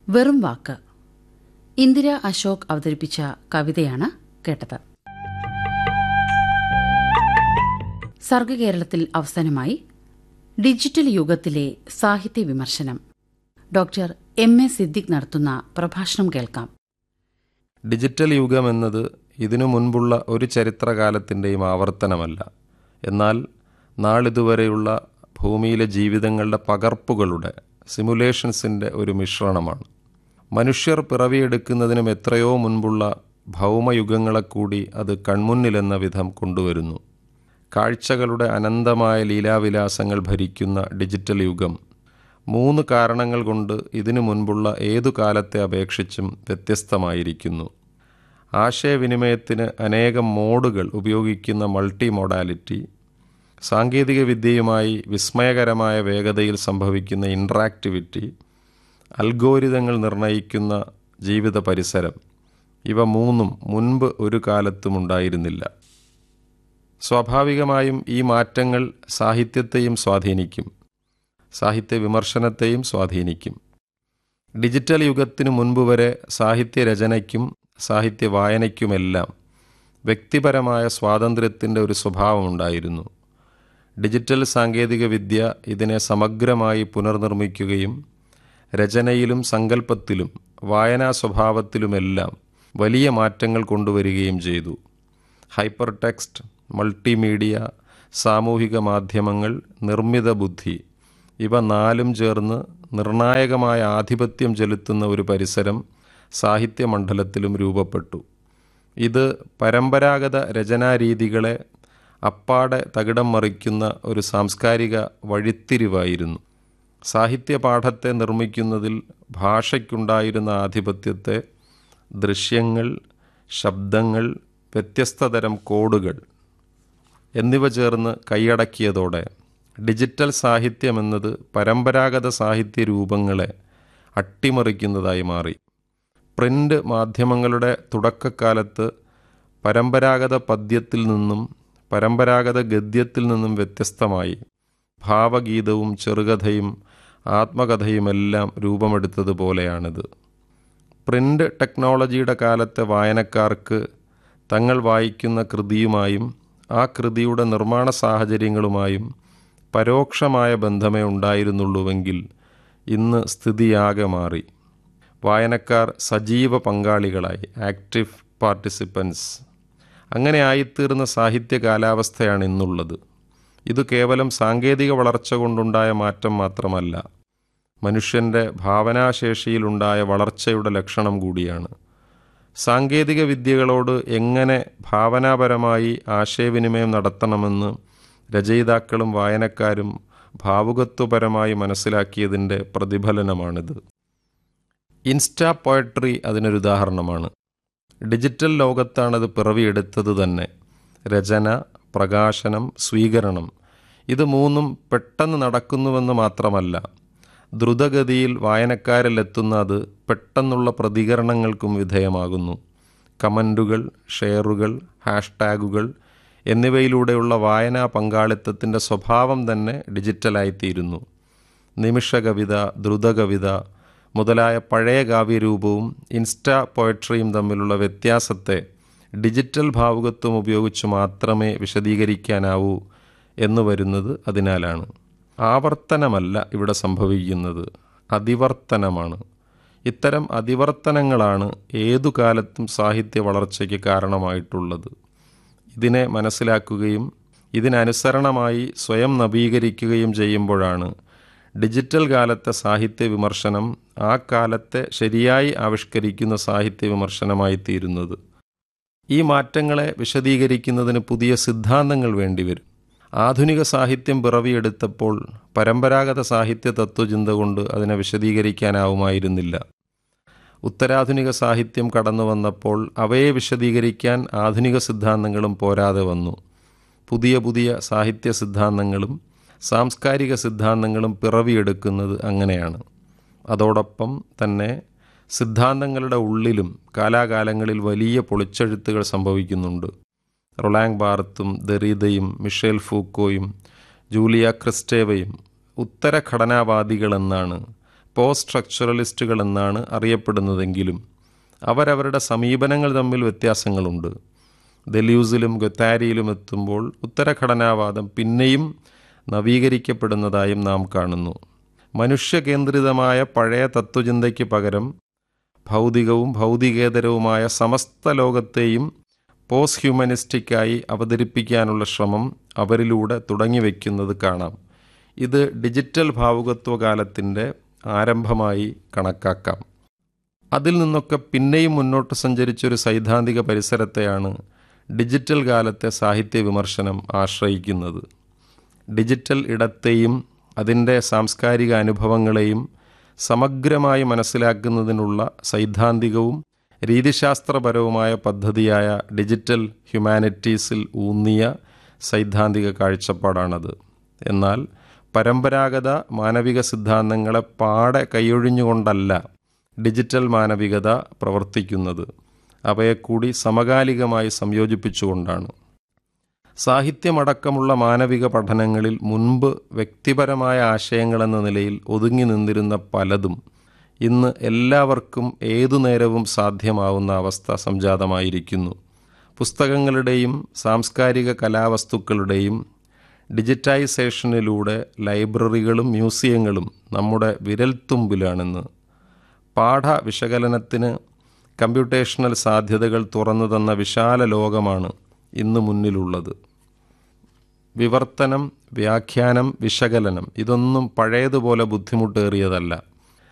വെറും വാക്ക് ഇന്ദിര അശോക് അവതരിപ്പിച്ച കവിതയാണ് കേട്ടത് സർഗകേരളത്തിൽ അവസാനമായി ഡിജിറ്റൽ യുഗത്തിലെ സാഹിത്യ വിമർശനം ഡോക്ടർ എം എ സിദ്ദിഖ് നടത്തുന്ന പ്രഭാഷണം കേൾക്കാം ഡിജിറ്റൽ യുഗം എന്നത് ഇതിനു മുൻപുള്ള ഒരു ചരിത്രകാലത്തിൻ്റെയും ആവർത്തനമല്ല എന്നാൽ നാളിതുവരെയുള്ള ഭൂമിയിലെ ജീവിതങ്ങളുടെ പകർപ്പുകളുടെ സിമുലേഷൻസിൻ്റെ ഒരു മിശ്രണമാണ് മനുഷ്യർ പിറവിയെടുക്കുന്നതിനും എത്രയോ മുൻപുള്ള ഭൗമയുഗങ്ങളെ കൂടി അത് കൺമുന്നിലെന്ന വിധം കൊണ്ടുവരുന്നു കാഴ്ചകളുടെ അനന്തമായ ലീലാവിലാസങ്ങൾ ഭരിക്കുന്ന ഡിജിറ്റൽ യുഗം മൂന്ന് കാരണങ്ങൾ കൊണ്ട് ഇതിനു മുൻപുള്ള ഏതു കാലത്തെ അപേക്ഷിച്ചും വ്യത്യസ്തമായിരിക്കുന്നു ആശയവിനിമയത്തിന് അനേകം മോഡുകൾ ഉപയോഗിക്കുന്ന മൾട്ടി മോഡാലിറ്റി സാങ്കേതിക വിദ്യയുമായി വിസ്മയകരമായ വേഗതയിൽ സംഭവിക്കുന്ന ഇൻട്രാക്ടിവിറ്റി അൽഗോരിതങ്ങൾ നിർണയിക്കുന്ന ജീവിത പരിസരം ഇവ മൂന്നും മുൻപ് ഒരു കാലത്തും ഉണ്ടായിരുന്നില്ല സ്വാഭാവികമായും ഈ മാറ്റങ്ങൾ സാഹിത്യത്തെയും സ്വാധീനിക്കും സാഹിത്യ വിമർശനത്തെയും സ്വാധീനിക്കും ഡിജിറ്റൽ യുഗത്തിനു മുൻപ് വരെ സാഹിത്യരചനയ്ക്കും സാഹിത്യ വായനയ്ക്കുമെല്ലാം വ്യക്തിപരമായ സ്വാതന്ത്ര്യത്തിൻ്റെ ഒരു സ്വഭാവമുണ്ടായിരുന്നു ഡിജിറ്റൽ സാങ്കേതിക വിദ്യ ഇതിനെ സമഗ്രമായി പുനർനിർമ്മിക്കുകയും രചനയിലും സങ്കല്പത്തിലും വായനാ സ്വഭാവത്തിലുമെല്ലാം വലിയ മാറ്റങ്ങൾ കൊണ്ടുവരികയും ചെയ്തു ഹൈപ്പർ ടെക്സ്റ്റ് മൾട്ടിമീഡിയ സാമൂഹിക മാധ്യമങ്ങൾ നിർമ്മിത ബുദ്ധി ഇവ നാലും ചേർന്ന് നിർണായകമായ ആധിപത്യം ചെലുത്തുന്ന ഒരു പരിസരം സാഹിത്യമണ്ഡലത്തിലും രൂപപ്പെട്ടു ഇത് പരമ്പരാഗത രചനാരീതികളെ അപ്പാടെ തകിടം മറിക്കുന്ന ഒരു സാംസ്കാരിക വഴിത്തിരിവായിരുന്നു സാഹിത്യ പാഠത്തെ നിർമ്മിക്കുന്നതിൽ ഭാഷയ്ക്കുണ്ടായിരുന്ന ആധിപത്യത്തെ ദൃശ്യങ്ങൾ ശബ്ദങ്ങൾ വ്യത്യസ്തതരം കോഡുകൾ എന്നിവ ചേർന്ന് കൈയടക്കിയതോടെ ഡിജിറ്റൽ സാഹിത്യം എന്നത് പരമ്പരാഗത സാഹിത്യ രൂപങ്ങളെ അട്ടിമറിക്കുന്നതായി മാറി പ്രിൻ്റ് മാധ്യമങ്ങളുടെ തുടക്കക്കാലത്ത് പരമ്പരാഗത പദ്യത്തിൽ നിന്നും പരമ്പരാഗത ഗദ്യത്തിൽ നിന്നും വ്യത്യസ്തമായി ഭാവഗീതവും ചെറുകഥയും ആത്മകഥയുമെല്ലാം രൂപമെടുത്തതുപോലെയാണിത് പ്രിൻ്റ് ടെക്നോളജിയുടെ കാലത്തെ വായനക്കാർക്ക് തങ്ങൾ വായിക്കുന്ന കൃതിയുമായും ആ കൃതിയുടെ നിർമ്മാണ സാഹചര്യങ്ങളുമായും പരോക്ഷമായ ബന്ധമേ ഉണ്ടായിരുന്നുള്ളൂവെങ്കിൽ ഇന്ന് സ്ഥിതിയാകെ മാറി വായനക്കാർ സജീവ പങ്കാളികളായി ആക്റ്റീവ് പാർട്ടിസിപ്പൻസ് അങ്ങനെ ആയിത്തീർന്ന സാഹിത്യ കാലാവസ്ഥയാണ് ഇന്നുള്ളത് ഇത് കേവലം സാങ്കേതിക വളർച്ച കൊണ്ടുണ്ടായ മാറ്റം മാത്രമല്ല മനുഷ്യൻ്റെ ഭാവനാശേഷിയിലുണ്ടായ വളർച്ചയുടെ ലക്ഷണം കൂടിയാണ് സാങ്കേതിക വിദ്യകളോട് എങ്ങനെ ഭാവനാപരമായി ആശയവിനിമയം നടത്തണമെന്ന് രചയിതാക്കളും വായനക്കാരും ഭാവുകത്വപരമായി മനസ്സിലാക്കിയതിൻ്റെ പ്രതിഫലനമാണിത് ഇൻസ്റ്റാ പോയട്രി അതിനൊരു ഉദാഹരണമാണ് ഡിജിറ്റൽ ലോകത്താണത് പിറവിയെടുത്തത് തന്നെ രചന പ്രകാശനം സ്വീകരണം ഇത് മൂന്നും പെട്ടെന്ന് നടക്കുന്നുവെന്ന് മാത്രമല്ല ദ്രുതഗതിയിൽ വായനക്കാരിലെത്തുന്ന അത് പെട്ടെന്നുള്ള പ്രതികരണങ്ങൾക്കും വിധേയമാകുന്നു കമൻറ്റുകൾ ഷെയറുകൾ ഹാഷ്ടാഗുകൾ എന്നിവയിലൂടെയുള്ള വായനാ പങ്കാളിത്തത്തിൻ്റെ സ്വഭാവം തന്നെ ഡിജിറ്റലായിത്തീരുന്നു നിമിഷ കവിത ദ്രുതകവിത മുതലായ പഴയ കാവ്യരൂപവും ഇൻസ്റ്റാ പോയട്രിയും തമ്മിലുള്ള വ്യത്യാസത്തെ ഡിജിറ്റൽ ഭാവുകത്വം ഉപയോഗിച്ച് മാത്രമേ വിശദീകരിക്കാനാവൂ എന്ന് വരുന്നത് അതിനാലാണ് ആവർത്തനമല്ല ഇവിടെ സംഭവിക്കുന്നത് അതിവർത്തനമാണ് ഇത്തരം അതിവർത്തനങ്ങളാണ് ഏതു കാലത്തും സാഹിത്യ വളർച്ചയ്ക്ക് കാരണമായിട്ടുള്ളത് ഇതിനെ മനസ്സിലാക്കുകയും ഇതിനനുസരണമായി സ്വയം നവീകരിക്കുകയും ചെയ്യുമ്പോഴാണ് ഡിജിറ്റൽ കാലത്തെ സാഹിത്യ വിമർശനം ആ കാലത്തെ ശരിയായി ആവിഷ്കരിക്കുന്ന സാഹിത്യ വിമർശനമായി തീരുന്നത് ഈ മാറ്റങ്ങളെ വിശദീകരിക്കുന്നതിന് പുതിയ സിദ്ധാന്തങ്ങൾ വേണ്ടിവരും ആധുനിക സാഹിത്യം പിറവിയെടുത്തപ്പോൾ പരമ്പരാഗത സാഹിത്യ തത്വചിന്ത കൊണ്ട് അതിനെ വിശദീകരിക്കാനാവുമായിരുന്നില്ല ഉത്തരാധുനിക സാഹിത്യം കടന്നു വന്നപ്പോൾ അവയെ വിശദീകരിക്കാൻ ആധുനിക സിദ്ധാന്തങ്ങളും പോരാതെ വന്നു പുതിയ പുതിയ സാഹിത്യ സിദ്ധാന്തങ്ങളും സാംസ്കാരിക സിദ്ധാന്തങ്ങളും പിറവിയെടുക്കുന്നത് അങ്ങനെയാണ് അതോടൊപ്പം തന്നെ സിദ്ധാന്തങ്ങളുടെ ഉള്ളിലും കാലാകാലങ്ങളിൽ വലിയ പൊളിച്ചെഴുത്തുകൾ സംഭവിക്കുന്നുണ്ട് റൊലാങ് ബാർത്തും ദരീദയും മിഷേൽ ഫൂക്കോയും ജൂലിയ ക്രിസ്റ്റേവയും ഉത്തരഘടനാവാദികളെന്നാണ് പോസ്റ്റ് സ്ട്രക്ചറലിസ്റ്റുകൾ എന്നാണ് അറിയപ്പെടുന്നതെങ്കിലും അവരവരുടെ സമീപനങ്ങൾ തമ്മിൽ വ്യത്യാസങ്ങളുണ്ട് ദലൂസിലും ഗൊത്താരിയിലും എത്തുമ്പോൾ ഉത്തരഘടനാവാദം പിന്നെയും നവീകരിക്കപ്പെടുന്നതായും നാം കാണുന്നു മനുഷ്യകേന്ദ്രിതമായ പഴയ തത്വചിന്തയ്ക്ക് പകരം ഭൗതികവും ഭൗതികേതരവുമായ സമസ്ത ലോകത്തെയും പോസ്റ്റ് ഹ്യൂമനിസ്റ്റിക്കായി അവതരിപ്പിക്കാനുള്ള ശ്രമം അവരിലൂടെ തുടങ്ങിവെക്കുന്നത് കാണാം ഇത് ഡിജിറ്റൽ ഭാവുകത്വ കാലത്തിൻ്റെ ആരംഭമായി കണക്കാക്കാം അതിൽ നിന്നൊക്കെ പിന്നെയും മുന്നോട്ട് സഞ്ചരിച്ചൊരു സൈദ്ധാന്തിക പരിസരത്തെയാണ് ഡിജിറ്റൽ കാലത്തെ സാഹിത്യ വിമർശനം ആശ്രയിക്കുന്നത് ഡിജിറ്റൽ ഇടത്തെയും അതിൻ്റെ സാംസ്കാരിക അനുഭവങ്ങളെയും സമഗ്രമായി മനസ്സിലാക്കുന്നതിനുള്ള സൈദ്ധാന്തികവും രീതിശാസ്ത്രപരവുമായ പദ്ധതിയായ ഡിജിറ്റൽ ഹ്യൂമാനിറ്റീസിൽ ഊന്നിയ സൈദ്ധാന്തിക കാഴ്ചപ്പാടാണത് എന്നാൽ പരമ്പരാഗത മാനവിക സിദ്ധാന്തങ്ങളെ പാടെ കൈയൊഴിഞ്ഞുകൊണ്ടല്ല ഡിജിറ്റൽ മാനവികത പ്രവർത്തിക്കുന്നത് അവയെ കൂടി സമകാലികമായി സംയോജിപ്പിച്ചുകൊണ്ടാണ് സാഹിത്യമടക്കമുള്ള മാനവിക പഠനങ്ങളിൽ മുൻപ് വ്യക്തിപരമായ ആശയങ്ങളെന്ന നിലയിൽ ഒതുങ്ങി നിന്നിരുന്ന പലതും ഇന്ന് എല്ലാവർക്കും ഏതു നേരവും സാധ്യമാവുന്ന അവസ്ഥ സംജാതമായിരിക്കുന്നു പുസ്തകങ്ങളുടെയും സാംസ്കാരിക കലാവസ്തുക്കളുടെയും ഡിജിറ്റൈസേഷനിലൂടെ ലൈബ്രറികളും മ്യൂസിയങ്ങളും നമ്മുടെ വിരൽത്തുമ്പിലാണെന്ന് പാഠ വിശകലനത്തിന് കമ്പ്യൂട്ടേഷണൽ സാധ്യതകൾ തുറന്നു തന്ന വിശാല ലോകമാണ് ഇന്ന് മുന്നിലുള്ളത് വിവർത്തനം വ്യാഖ്യാനം വിശകലനം ഇതൊന്നും പഴയതുപോലെ ബുദ്ധിമുട്ടേറിയതല്ല